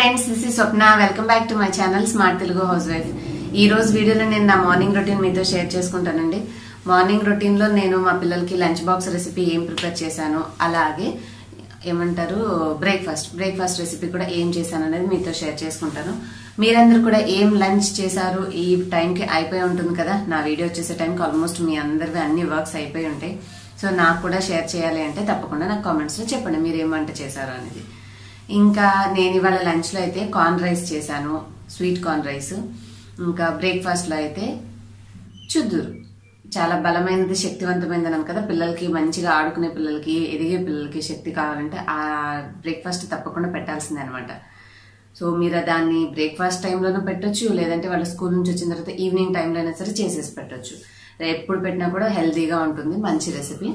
friends this is Swapna welcome back to my channel smart Telugu housewife ఈ రోజు వీడియోలో నేను నా మార్నింగ్ రొటీన్ మీతో షేర్ చేసుకుంటానండి మార్నింగ్ రొటీన్ లో నేను మా పిల్లలకి లంచ్ బాక్స్ రెసిపీ ఏం ప్రిపేర్ చేశాను అలాగే ఏమంటారు బ్రేక్ఫాస్ట్ బ్రేక్ఫాస్ట్ రెసిపీ కూడా ఏం చేశాను అనేది మీతో షేర్ చేసుకుంటాను మీరందరూ కూడా ఏం లంచ్ చేశారు ఈ టైంకి అయిపోయి ఉంటుంది కదా నా వీడియో వచ్చేసే టైంకి ఆల్మోస్ట్ మీ అందరివి అన్ని వర్క్స్ అయిపోయి ఉంటాయి సో నాకు కూడా షేర్ చేయాలి అంటే తప్పకుండా నాకు కామెంట్స్లో చెప్పండి మీరు ఏం వంట చేశారు అనేది ఇంకా నేను ఇవాళ లంచ్లో అయితే కార్న్ రైస్ చేశాను స్వీట్ కార్న్ రైస్ ఇంకా బ్రేక్ఫాస్ట్లో అయితే చుద్దూరు చాలా బలమైనది శక్తివంతమైనది అన్నాం కదా పిల్లలకి మంచిగా ఆడుకునే పిల్లలకి ఎదిగే పిల్లలకి శక్తి కావాలంటే ఆ బ్రేక్ఫాస్ట్ తప్పకుండా పెట్టాల్సిందే అనమాట సో మీరు దాన్ని బ్రేక్ఫాస్ట్ టైంలోనూ పెట్టొచ్చు లేదంటే వాళ్ళ స్కూల్ నుంచి వచ్చిన తర్వాత ఈవినింగ్ టైంలో అయినా సరే చేసేసి పెట్టొచ్చు ఎప్పుడు పెట్టినా కూడా హెల్తీగా ఉంటుంది మంచి రెసిపీ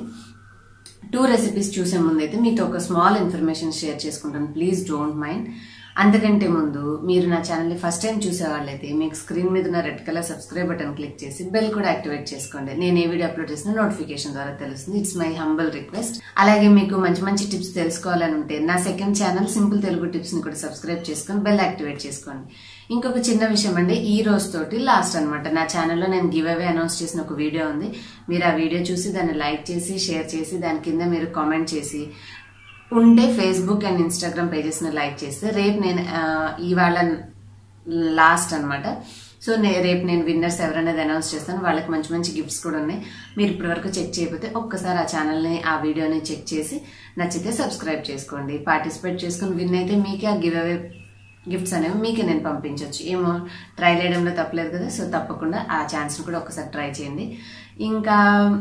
టూ రెసిపీస్ చూసే ముందు అయితే మీతో ఒక స్మాల్ ఇన్ఫర్మేషన్ షేర్ చేసుకుంటాను ప్లీజ్ డోంట్ మైండ్ అంతకంటే ముందు మీరు నా ఛానల్ని ఫస్ట్ టైం చూసే వాళ్ళైతే మీకు స్క్రీన్ మీద ఉన్న red colour subscribe button click చేసి బెల్ కూడా యాక్టివేట్ చేసుకోండి నేను ఏ వీడియో అప్లోడ్ చేసిన నోటిఫికేషన్ ద్వారా తెలుస్తుంది ఇట్స్ మై హంబల్ రిక్వెస్ట్ అలాగే మీకు మంచి మంచి టిప్స్ తెలుసుకోవాలని ఉంటే నా second channel simple Telugu tips ని కూడా సబ్స్క్రైబ్ చేసుకొని బెల్ యాక్టివేట్ చేసుకోండి ఇంకొక చిన్న విషయం అండి ఈ రోజు తోటి లాస్ట్ అనమాట నా ఛానల్లో నేను గివ్ అవే అనౌన్స్ చేసిన ఒక వీడియో ఉంది మీరు ఆ వీడియో చూసి దాన్ని లైక్ చేసి షేర్ చేసి దాని కింద మీరు కామెంట్ చేసి ఉంటే ఫేస్బుక్ అండ్ ఇన్స్టాగ్రామ్ పేజెస్ని లైక్ చేస్తే రేపు నేను ఆ, ఇవాళ లాస్ట్ అన్నమాట సో నే- రేపు నేను విన్నర్స్ ఎవరనేది అనౌన్స్ చేస్తాను వాళ్ళకి మంచి మంచి గిఫ్ట్స్ కూడా ఉన్నాయి మీరు ఇప్పటివరకు చెక్ చేయకపోతే ఒక్కసారి ఆ ఛానల్ని ఆ వీడియోని చెక్ చేసి నచ్చితే సబ్స్క్రైబ్ చేసుకోండి పార్టిసిపేట్ చేసుకుని విన్ అయితే మీకే ఆ గివ్ అవే గిఫ్ట్స్ అనేవి మీకే నేను పంపించవచ్చు ఏమో ట్రై చేయడంలో తప్పలేదు కదా సో తప్పకుండా ఆ ఛాన్స్ని కూడా ఒకసారి ట్రై చేయండి ఇంకా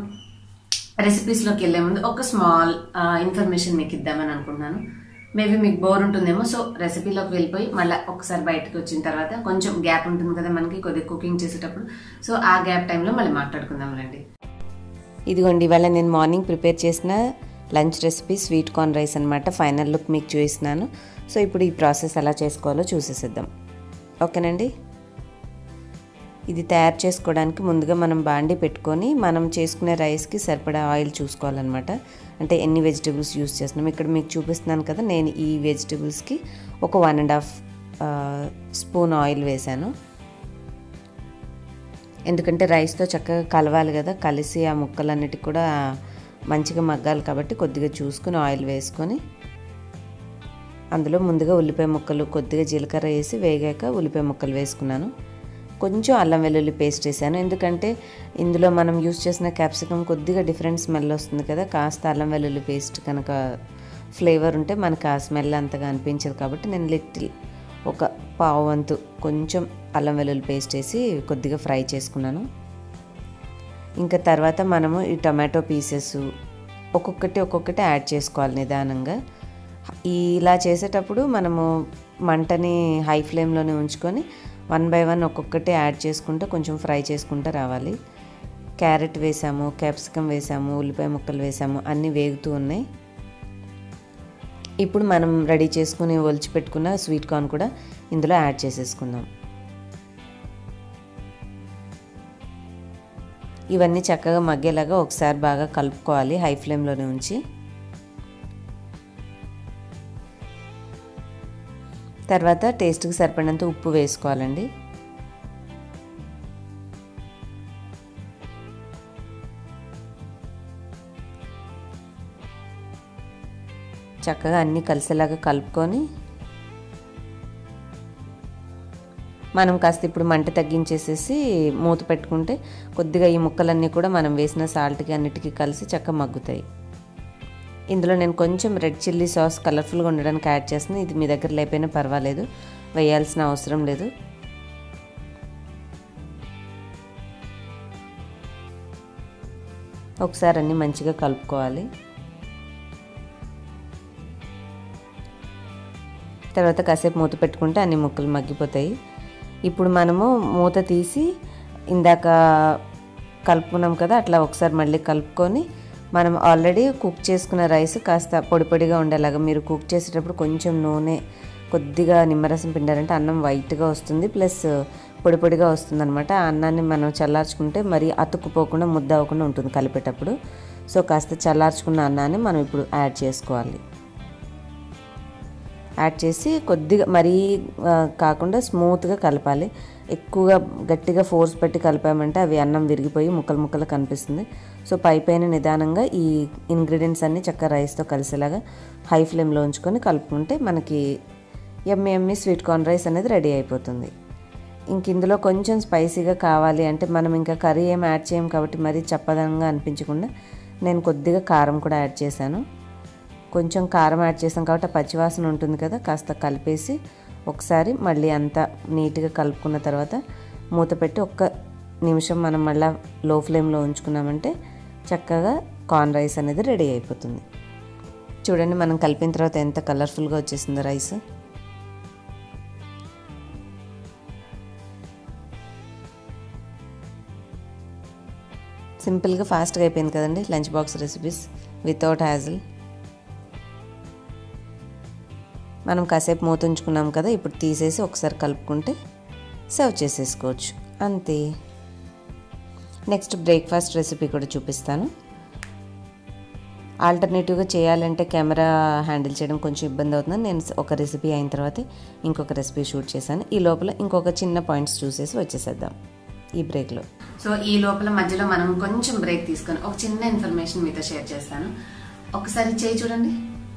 రెసిపీస్లోకి వెళ్ళే ముందు ఒక స్మాల్ ఇన్ఫర్మేషన్ మీకు ఇద్దామని అనుకుంటున్నాను మేబీ మీకు బోర్ ఉంటుందేమో సో రెసిపీలోకి వెళ్ళిపోయి మళ్ళీ ఒకసారి బయటకు వచ్చిన తర్వాత కొంచెం గ్యాప్ ఉంటుంది కదా మనకి కొద్దిగా కుకింగ్ చేసేటప్పుడు సో ఆ గ్యాప్ టైంలో మళ్ళీ మాట్లాడుకుందాం రండి ఇదిగోండి ఇవాళ నేను మార్నింగ్ ప్రిపేర్ చేసిన lunch recipe sweet corn rice అనమాట ఫైనల్ లుక్ మీకు చూపిస్తున్నాను సో ఇప్పుడు ఈ ప్రాసెస్ ఎలా చేసుకోవాలో చూసేసిద్దాం ఓకేనండి ఇది తయారు చేసుకోవడానికి ముందుగా మనం బాండి పెట్టుకొని మనం చేసుకునే రైస్కి సరిపడా ఆయిల్ చూసుకోవాలన్నమాట అంటే ఎన్ని వెజిటబుల్స్ యూస్ చేస్తున్నాం ఇక్కడ మీకు చూపిస్తున్నాను కదా నేను ఈ వెజిటబుల్స్కి ఒక one and half spoon oil వేశాను ఎందుకంటే రైస్తో చక్కగా కలవాలి కదా కలిసి ఆ ముక్కలన్నిటికి కూడా మంచిగా మగ్గాలి కాబట్టి కొద్దిగా చూసుకుని ఆయిల్ వేసుకొని అందులో ముందుగా ఉల్లిపాయ ముక్కలు కొద్దిగా జీలకర్ర వేసి వేగాక ఉల్లిపాయ ముక్కలు వేసుకున్నాను కొంచెం అల్లం వెల్లుల్లి పేస్ట్ వేసాను ఎందుకంటే ఇందులో మనం యూస్ చేసిన క్యాప్సికమ్ కొద్దిగా డిఫరెంట్ స్మెల్ వస్తుంది కదా కాస్త అల్లం వెల్లుల్లి పేస్ట్ కనుక ఫ్లేవర్ ఉంటే మనకు ఆ స్మెల్ అంతగా అనిపించదు కాబట్టి నేను లిటిల్ ఒక పావు వంతు కొంచెం అల్లం వెల్లుల్లి పేస్ట్ వేసి కొద్దిగా ఫ్రై చేసుకున్నాను ఇంకా తర్వాత మనము ఈ టమాటో పీసెస్ ఒక్కొక్కటి ఒక్కొక్కటి యాడ్ చేసుకోవాలి నిదానంగా ఈ ఇలా చేసేటప్పుడు మనము మంటని హై ఫ్లేమ్లోనే ఉంచుకొని వన్ బై వన్ ఒక్కొక్కటి యాడ్ చేసుకుంటూ కొంచెం ఫ్రై చేసుకుంటూ రావాలి క్యారెట్ వేసాము క్యాప్సికమ్ వేసాము ఉల్లిపాయ ముక్కలు వేసాము అన్నీ వేగుతూ ఉన్నాయి ఇప్పుడు మనం రెడీ చేసుకుని ఒలిచి పెట్టుకున్న స్వీట్ కార్న్ కూడా ఇందులో యాడ్ చేసేసుకుందాం ఇవన్నీ చక్కగా మగ్గేలాగా ఒకసారి బాగా కలుపుకోవాలి హై ఫ్లేమ్లోనే ఉంచి తర్వాత టేస్ట్కి సరిపడినంత ఉప్పు వేసుకోవాలండి చక్కగా అన్నీ కలిసేలాగా కలుపుకొని మనం కాస్త ఇప్పుడు మంట తగ్గించేసేసి మూత పెట్టుకుంటే కొద్దిగా ఈ ముక్కలన్నీ కూడా మనం వేసిన సాల్ట్కి అన్నిటికీ కలిసి చక్కగా మగ్గుతాయి ఇందులో నేను కొంచెం రెడ్ చిల్లీ సాస్ కలర్ఫుల్గా ఉండడానికి యాడ్ చేస్తున్నాను ఇది మీ దగ్గర లేకపోయినా పర్వాలేదు వేయాల్సిన అవసరం లేదు ఒకసారి అన్నీ మంచిగా కలుపుకోవాలి తర్వాత కాసేపు మూత పెట్టుకుంటే అన్ని ముక్కలు మగ్గిపోతాయి ఇప్పుడు మనము మూత తీసి ఇందాక కలుపుకున్నాం కదా అట్లా ఒకసారి మళ్ళీ కలుపుకొని మనం ఆల్రెడీ కుక్ చేసుకున్న రైస్ కాస్త పొడి పొడిగా ఉండేలాగా మీరు కుక్ చేసేటప్పుడు కొంచెం నూనె కొద్దిగా నిమ్మరసం పిండారంటే అన్నం వైట్గా వస్తుంది ప్లస్ పొడి పొడిగా వస్తుంది అనమాట ఆ అన్నాన్ని మనం చల్లార్చుకుంటే మరి అతుక్కుపోకుండా ముద్ద అవ్వకుండా ఉంటుంది కలిపేటప్పుడు సో కాస్త చల్లార్చుకున్న అన్నాన్ని మనం ఇప్పుడు యాడ్ చేసుకోవాలి యాడ్ చేసి కొద్దిగా మరీ ఆ, కాకుండా స్మూత్గా కలపాలి ఎక్కువగా గట్టిగా ఫోర్స్ పెట్టి కలిపామంటే అవి అన్నం విరిగిపోయి ముక్కలు ముక్కలు కనిపిస్తుంది సో పై పైన నిదానంగా ఈ ఇంగ్రీడియంట్స్ అన్నీ చక్కగా రైస్తో కలిసేలాగా హై ఫ్లేమ్లో ఉంచుకొని కలుపుకుంటే మనకి ఎమ్మి ఎమ్మి స్వీట్ కార్న్ రైస్ అనేది రెడీ అయిపోతుంది ఇంక ఇందులో కొంచెం స్పైసీగా కావాలి అంటే మనం ఇంకా కర్రీ ఏం యాడ్ చేయం కాబట్టి మరీ చప్పదనంగా అనిపించకుండా నేను కొద్దిగా కారం కూడా యాడ్ చేశాను కొంచెం కారం యాడ్ చేసాం కాబట్టి ఆ పచ్చివాసన ఉంటుంది కదా కాస్త కలిపేసి ఒకసారి మళ్ళీ అంతా నీట్గా కలుపుకున్న తర్వాత మూత పెట్టి ఒక్క నిమిషం మనం మళ్ళీ లో ఫ్లేమ్లో ఉంచుకున్నామంటే చక్కగా కార్న్ రైస్ అనేది రెడీ అయిపోతుంది చూడండి మనం కలిపిన తర్వాత ఎంత కలర్ఫుల్గా వచ్చేసిందో రైస్ సింపుల్గా ఫాస్ట్గా అయిపోయింది కదండి lunch box recipes without hassle మనం కాసేపు మూత ఉంచుకున్నాం కదా ఇప్పుడు తీసేసి ఒకసారి కలుపుకుంటే సర్వ్ చేసేసుకోవచ్చు అంతే నెక్స్ట్ బ్రేక్ఫాస్ట్ రెసిపీ కూడా చూపిస్తాను ఆల్టర్నేటివ్గా చేయాలంటే కెమెరా హ్యాండిల్ చేయడం కొంచెం ఇబ్బంది అవుతుంది నేను ఒక రెసిపీ అయిన తర్వాత ఇంకొక రెసిపీ షూట్ చేశాను ఈ లోపల ఇంకొక చిన్న పాయింట్స్ చూసేసి వచ్చేసేద్దాం ఈ బ్రేక్లో సో ఈ లోపల మధ్యలో మనం కొంచెం బ్రేక్ తీసుకొని ఒక చిన్న ఇన్ఫర్మేషన్ మీతో షేర్ చేస్తాను ఒకసారి చేయి చూడండి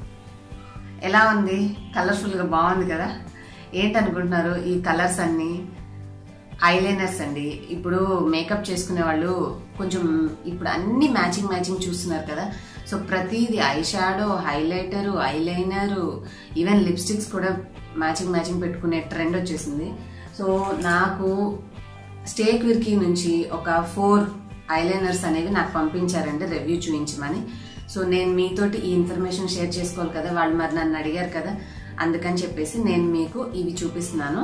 ఎలా ఉంది కలర్ఫుల్గా బాగుంది కదా ఏంటనుకుంటున్నారు ఈ కలర్స్ అన్నీ ఐలైనర్స్ అండి ఇప్పుడు మేకప్ చేసుకునే వాళ్ళు కొంచెం ఇప్పుడు అన్ని మ్యాచింగ్ మ్యాచింగ్ చూస్తున్నారు కదా సో ప్రతిది eye shadow highlighter eyeliner even lipsticks కూడా మ్యాచింగ్ మ్యాచింగ్ పెట్టుకునే ట్రెండ్ వచ్చేసింది సో నాకు స్టేక్ విర్కీ నుంచి ఒక ఫోర్ ఐలైనర్స్ అనేవి నాకు పంపించారండి రివ్యూ చూపించమని సో నేను మీతోటి ఈ ఇన్ఫర్మేషన్ షేర్ చేసుకోవాలి కదా వాళ్ళు మరి నన్ను అడిగారు కదా అందుకని చెప్పేసి నేను మీకు ఇవి చూపిస్తున్నాను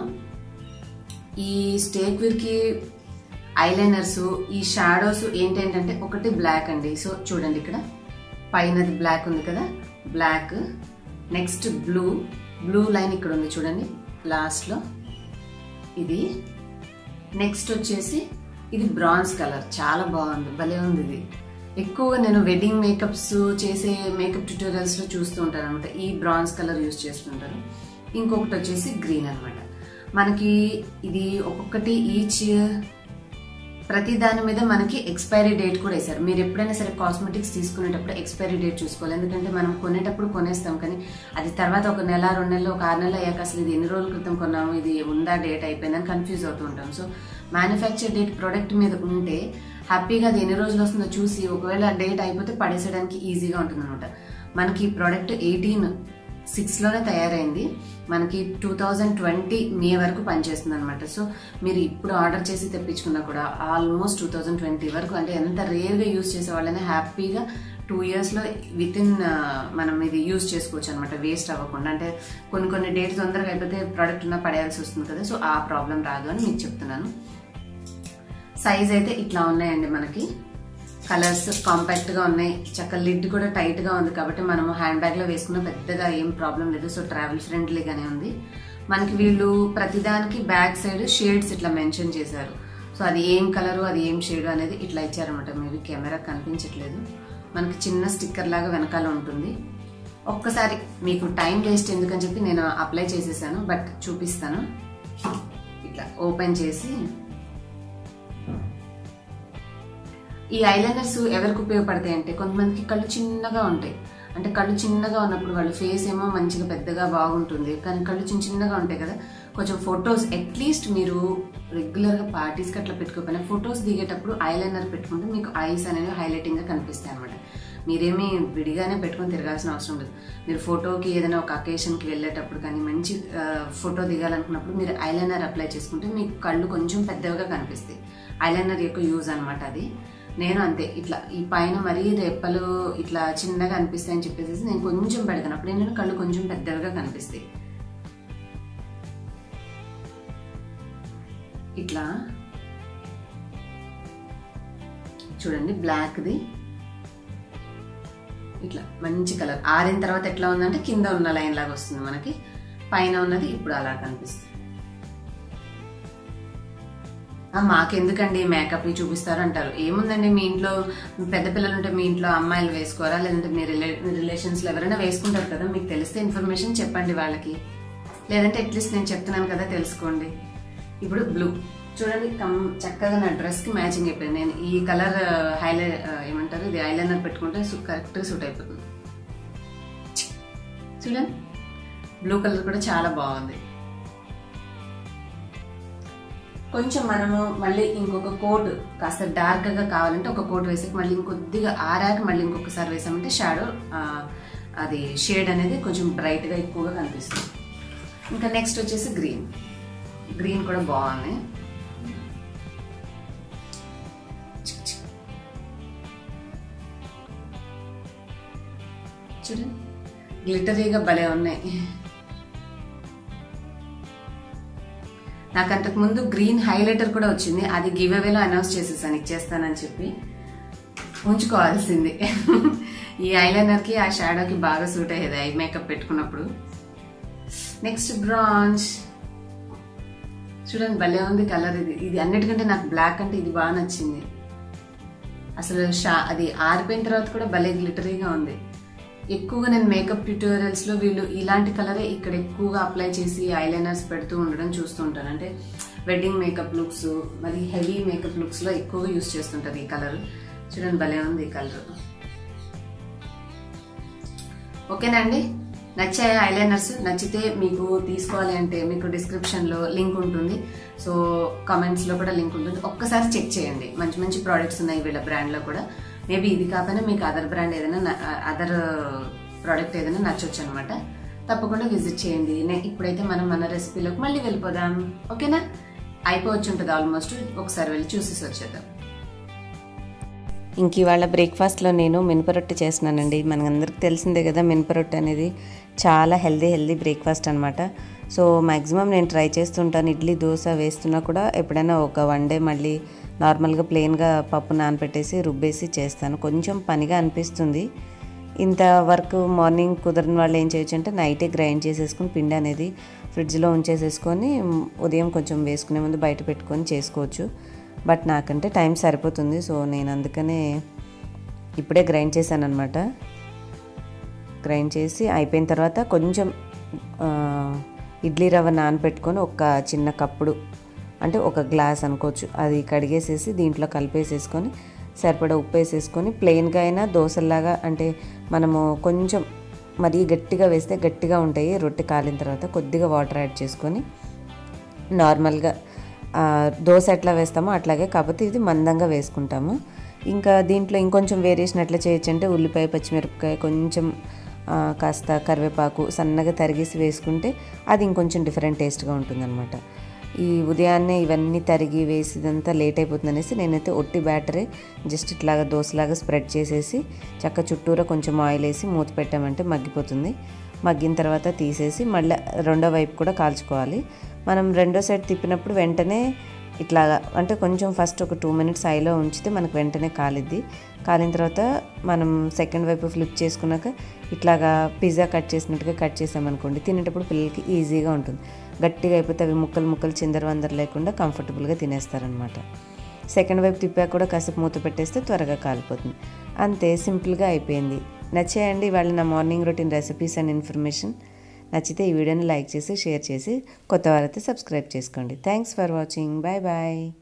ఈ స్టేక్ విర్కి ఐలైనర్స్ ఈ షాడోస్ ఏంటంటే ఒకటి బ్లాక్ అండి సో చూడండి ఇక్కడ పైనది బ్లాక్ ఉంది కదా black next blue blue line ఇక్కడ ఉంది చూడండి లాస్ట్లో ఇది నెక్స్ట్ వచ్చేసి ఇది బ్రాన్స్ కలర్ చాలా బాగుంది భలే ఉంది ఇది ఎక్కువగా నేను వెడ్డింగ్ మేకప్స్ చేసే మేకప్ ట్యూటోరియల్స్ లో చూస్తూ ఉంటాను అనమాట ఈ బ్రాన్స్ కలర్ యూస్ చేస్తుంటారు ఇంకొకటి వచ్చేసి గ్రీన్ అనమాట మనకి ఇది ఒక్కొక్కటి ఈచ్ ప్రతి దాని మీద మనకి ఎక్స్పైరీ డేట్ కూడా వేశారు మీరు ఎప్పుడైనా సరే కాస్మెటిక్స్ తీసుకునేటప్పుడు ఎక్స్పైరీ డేట్ చూసుకోవాలి ఎందుకంటే మనం కొనేటప్పుడు కొనేస్తాం కానీ అది తర్వాత ఒక నెల రెండు నెలలు ఒక ఆరు నెలలు అయ్యాక అసలు ఇది ఎన్ని రోజుల క్రితం కొన్నాము ఇది ఉందా డేట్ అయిపోయిందని కన్ఫ్యూజ్ అవుతూ ఉంటాం సో మ్యానుఫ్యాక్చర్ డేట్ ప్రోడక్ట్ మీద ఉంటే హ్యాపీగా అది ఎన్ని రోజులు వస్తుందో చూసి ఒకవేళ డేట్ అయిపోతే పడేసేయడానికి ఈజీగా ఉంటుంది అనమాట మనకి ప్రోడక్ట్ ఎయిటీన్ సిక్స్లోనే తయారైంది మనకి టూ థౌజండ్ ట్వంటీ మే వరకు పనిచేస్తుంది అనమాట సో మీరు ఇప్పుడు ఆర్డర్ చేసి తెప్పించుకున్నా కూడా ఆల్మోస్ట్ టూ థౌజండ్ ట్వంటీ వరకు అంటే ఎంత రేర్గా యూస్ చేసే వాళ్ళైనా హ్యాపీగా టూ ఇయర్స్లో విత్ ఇన్ మనం ఇది యూస్ చేసుకోవచ్చు అనమాట వేస్ట్ అవ్వకుండా అంటే కొన్ని కొన్ని డేట్ తొందరగా అయిపోతే ప్రోడక్ట్ ఉన్నా పడేయాల్సి వస్తుంది కదా సో ఆ ప్రాబ్లం రాదు అని మీకు చెప్తున్నాను సైజ్ అయితే ఇట్లా ఉన్నాయండి మనకి కలర్స్ కాంపాక్ట్ గా ఉన్నాయి చక్క లిడ్ కూడా టైట్ గా ఉంది కాబట్టి మనం హ్యాండ్ బ్యాగ్ లో వేసుకున్న పెద్దగా ఏం ప్రాబ్లం లేదు సో ట్రావెల్ ఫ్రెండ్లీగానే ఉంది మనకి వీళ్ళు ప్రతిదానికి బ్యాక్ సైడ్ షేడ్స్ ఇట్లా మెన్షన్ చేశారు సో అది ఏం కలరు అది ఏం షేడ్ అనేది ఇట్లా ఇచ్చారనమాట మేబీ కెమెరా కనిపించట్లేదు మనకి చిన్న స్టిక్కర్ లాగా వెనకాల ఉంటుంది ఒక్కసారి మీకు టైం వేస్ట్ ఎందుకని చెప్పి నేను అప్లై చేసేసాను బట్ చూపిస్తాను ఇట్లా ఓపెన్ చేసి ఈ ఐలైనర్స్ ఎవరికి ఉపయోగపడతాయి అంటే కొంతమందికి కళ్ళు చిన్నగా ఉంటాయి అంటే కళ్ళు చిన్నగా ఉన్నప్పుడు వాళ్ళు ఫేస్ ఏమో మంచిగా పెద్దగా బాగుంటుంది కానీ కళ్ళు చిన్న చిన్నగా ఉంటాయి కదా కొంచెం ఫొటోస్ అట్లీస్ట్ మీరు రెగ్యులర్గా పార్టీస్కి అట్లా పెట్టుకోకపోయినా ఫొటోస్ దిగేటప్పుడు ఐలైనర్ పెట్టుకుంటే మీకు ఐస్ అనేవి హైలైటింగ్గా కనిపిస్తాయి అనమాట మీరేమీ విడిగానే పెట్టుకొని తిరగాల్సిన అవసరం లేదు మీరు ఫోటోకి ఏదైనా ఒక అకేషన్కి వెళ్ళేటప్పుడు కానీ మంచి ఫోటో దిగాలనుకున్నప్పుడు మీరు ఐలైనర్ అప్లై చేసుకుంటే మీకు కళ్ళు కొంచెం పెద్దవిగా కనిపిస్తాయి ఐలైనర్ యొక్క యూజ్ అనమాట అది నేను అంతే ఇట్లా ఈ పైన మరీ రెప్పలు ఇట్లా చిన్నగా అనిపిస్తాయి అని చెప్పేసి నేను కొంచెం పెడతాను అప్పుడు ఏంటంటే కళ్ళు కొంచెం పెద్దవిగా కనిపిస్తాయి ఇట్లా చూడండి బ్లాక్ది ఇట్లా మంచి కలర్ ఆరిన తర్వాత ఎట్లా ఉందంటే కింద ఉన్న లైన్ లాగా వస్తుంది మనకి పైన ఉన్నది ఇప్పుడు అలా కనిపిస్తుంది "ఆ, మాకెందుకండి మేకప్ చూపిస్తారు అంటారు ఏముందండి మీ ఇంట్లో పెద్ద పిల్లలు ఉంటే మీ ఇంట్లో అమ్మాయిలు వేసుకోరా లేదంటే మీ రిలే రిలేషన్స్ లో ఎవరైనా వేసుకుంటారు కదా మీకు తెలిస్తే ఇన్ఫర్మేషన్ చెప్పండి వాళ్ళకి లేదంటే అట్లీస్ట్ నేను చెప్తున్నాను కదా తెలుసుకోండి ఇప్పుడు బ్లూ చూడండి కమ్ చక్కగా నా డ్రెస్ కి మ్యాచింగ్ అయిపోయింది నేను ఈ కలర్ హైలైట్ ఏమంటారు ఇది ఐలైనర్ పెట్టుకుంటే కరెక్ట్ సూట్ అయిపోతుంది చూడండి బ్లూ కలర్ కూడా చాలా బాగుంది కొంచెం మనము మళ్ళీ ఇంకొక కోట్ కాస్త డార్క్ గా కావాలంటే ఒక కోట్ వేసాక మళ్ళీ ఇంకొద్దిగా ఆరాక మళ్ళీ ఇంకొకసారి వేసామంటే షాడో అది షేడ్ అనేది కొంచెం బ్రైట్ గా ఎక్కువగా కనిపిస్తుంది ఇంకా నెక్స్ట్ వచ్చేసి గ్రీన్ గ్రీన్ కూడా బాగుంది చూడండి గ్లిటరీగా భలే ఉన్నాయి నాకు అంతకు ముందు గ్రీన్ హైలైటర్ కూడా వచ్చింది అది గివ్ అవేలో అనౌన్స్ చేసేసాను ఇచ్చేస్తానని చెప్పి ఉంచుకోవాల్సింది ఈ ఐలైనర్ కి ఆ షాడోకి బాగా సూట్ అయ్యేది ఐ మేకప్ పెట్టుకున్నప్పుడు నెక్స్ట్ బ్రాంజ్ చూడండి భలే ఉంది కలర్ ఇది ఇది అన్నిటికంటే నాకు బ్లాక్ అంటే ఇది బాగా నచ్చింది అసలు షా అది ఆరిపోయిన తర్వాత కూడా భలే గ్లిటరీగా ఉంది ఎక్కువగా నేను మేకప్ ట్యూటోరియల్స్ లో వీళ్ళు ఇలాంటి కలరే ఇక్కడ ఎక్కువగా అప్లై చేసి ఐలైనర్స్ పెడుతూ ఉండడం చూస్తూ ఉంటాను అంటే వెడ్డింగ్ మేకప్ లుక్స్ మరి హెవీ మేకప్ లుక్స్ లో ఎక్కువగా యూస్ చేస్తుంటారు ఈ కలర్ చూడండి భలే ఉంది ఈ కలర్ ఓకేనండి నచ్చాయి ఐలైనర్స్ నచ్చితే మీకు తీసుకోవాలి అంటే మీకు డిస్క్రిప్షన్ లో లింక్ ఉంటుంది సో కామెంట్స్ లో కూడా లింక్ ఉంటుంది ఒక్కసారి చెక్ చేయండి మంచి మంచి ప్రోడక్ట్స్ ఉన్నాయి వీళ్ళ బ్రాండ్ లో కూడా మేబీ ఇది కాకపోయినా మీకు అదర్ బ్రాండ్ ఏదైనా అదర్ ప్రోడక్ట్ ఏదైనా నచ్చొచ్చు అనమాట తప్పకుండా విజిట్ చేయండి నే- ఇప్పుడైతే మనం మన రెసిపీలోకి మళ్ళీ వెళ్ళిపోదాం ఓకేనా అయిపోవచ్చు ఉంటుంది ఆల్మోస్ట్ ఒకసారి వెళ్ళి చూసేసి వచ్చేద్దాం ఇంక ఇవాళ బ్రేక్ఫాస్ట్లో నేను మినపరొట్టె చేస్తున్నానండి మనందరికి తెలిసిందే కదా మినపరొట్టె అనేది చాలా హెల్దీ హెల్దీ బ్రేక్ఫాస్ట్ అనమాట సో మ్యాక్సిమం నేను ట్రై చేస్తుంటాను ఇడ్లీ దోశ వేస్తున్నా కూడా ఎప్పుడైనా ఒక వన్ డే మళ్ళీ నార్మల్గా ప్లెయిన్గా పప్పు నానపెట్టేసి రుబ్బేసి చేస్తాను కొంచెం పనిగా అనిపిస్తుంది ఇంత వర్క్ మార్నింగ్ కుదరని వాళ్ళు ఏం చేయొచ్చు అంటే నైటే గ్రైండ్ చేసేసుకుని పిండి అనేది ఫ్రిడ్జ్లో ఉంచేసేసుకొని మ్, ఉదయం కొంచెం వేసుకునే ముందు బయట పెట్టుకొని చేసుకోవచ్చు బట్ నాకంటే టైం సరిపోతుంది సో నేను అందుకనే ఇప్పుడే గ్రైండ్ చేశాను అనమాట గ్రైండ్ చేసి అయిపోయిన తర్వాత కొంచెం ఆ, ఇడ్లీ రవ్వ నానబెట్టుకొని ఒక చిన్న కప్పుడు అంటే ఒక గ్లాస్ అనుకోవచ్చు అది కడిగేసేసి దీంట్లో కలిపేసేసుకొని సరిపడా ఉప్పు వేసేసుకొని ప్లెయిన్గా అయినా దోశల్లాగా అంటే మనము కొంచెం మరీ గట్టిగా వేస్తే గట్టిగా ఉంటాయి రొట్టె కాలిన తర్వాత కొద్దిగా వాటర్ యాడ్ చేసుకొని నార్మల్గా ఆ, దోశ ఎట్లా వేస్తామో అట్లాగే కాకపోతే ఇది మందంగా వేసుకుంటాము ఇంకా దీంట్లో ఇంకొంచెం వేరియేషన్ ఎట్లా చేయొచ్చు అంటే ఉల్లిపాయ పచ్చిమిరపకాయ కొంచెం ఆ, కాస్త కరివేపాకు సన్నగా తరిగేసి వేసుకుంటే అది ఇంకొంచెం డిఫరెంట్ టేస్ట్గా ఉంటుందన్నమాట ఈ ఉదయాన్నే ఇవన్నీ తరిగి వేసి ఇదంతా లేట్ అయిపోతుంది అనేసి నేనైతే ఒట్టి బ్యాటరే జస్ట్ ఇట్లాగా దోశలాగా స్ప్రెడ్ చేసేసి చక్క చుట్టూరా కొంచెం ఆయిల్ వేసి మూత పెట్టామంటే మగ్గిపోతుంది మగ్గిన తర్వాత తీసేసి మళ్ళీ రెండో వైపు కూడా కాల్చుకోవాలి మనం రెండో సైడ్ తిప్పినప్పుడు వెంటనే ఇట్లాగా అంటే కొంచెం ఫస్ట్ ఒక టూ మినిట్స్ ఐలో ఉంచితే మనకు వెంటనే కాలిద్ది కాలిన తర్వాత మనం సెకండ్ వైపు ఫ్లిప్ చేసుకున్నాక ఇట్లాగా పిజ్జా కట్ చేసినట్టుగా కట్ చేసామనుకోండి తినేటప్పుడు పిల్లలకి ఈజీగా ఉంటుంది గట్టిగా అయిపోతే అవి ముక్కలు ముక్కలు చిందర వందర లేకుండా కంఫర్టబుల్గా తినేస్తారనమాట సెకండ్ వైపు తిప్పాక కూడా కాసేపు మూత పెట్టేస్తే త్వరగా కాలిపోతుంది అంతే సింపుల్గా అయిపోయింది నచ్చాయండి ఇవాళ నా morning routine recipes and information నచ్చితే ఈ వీడియోని లైక్ చేసి షేర్ చేసి కొత్త వారైతే సబ్స్క్రైబ్ చేసుకోండి thanks for watching bye bye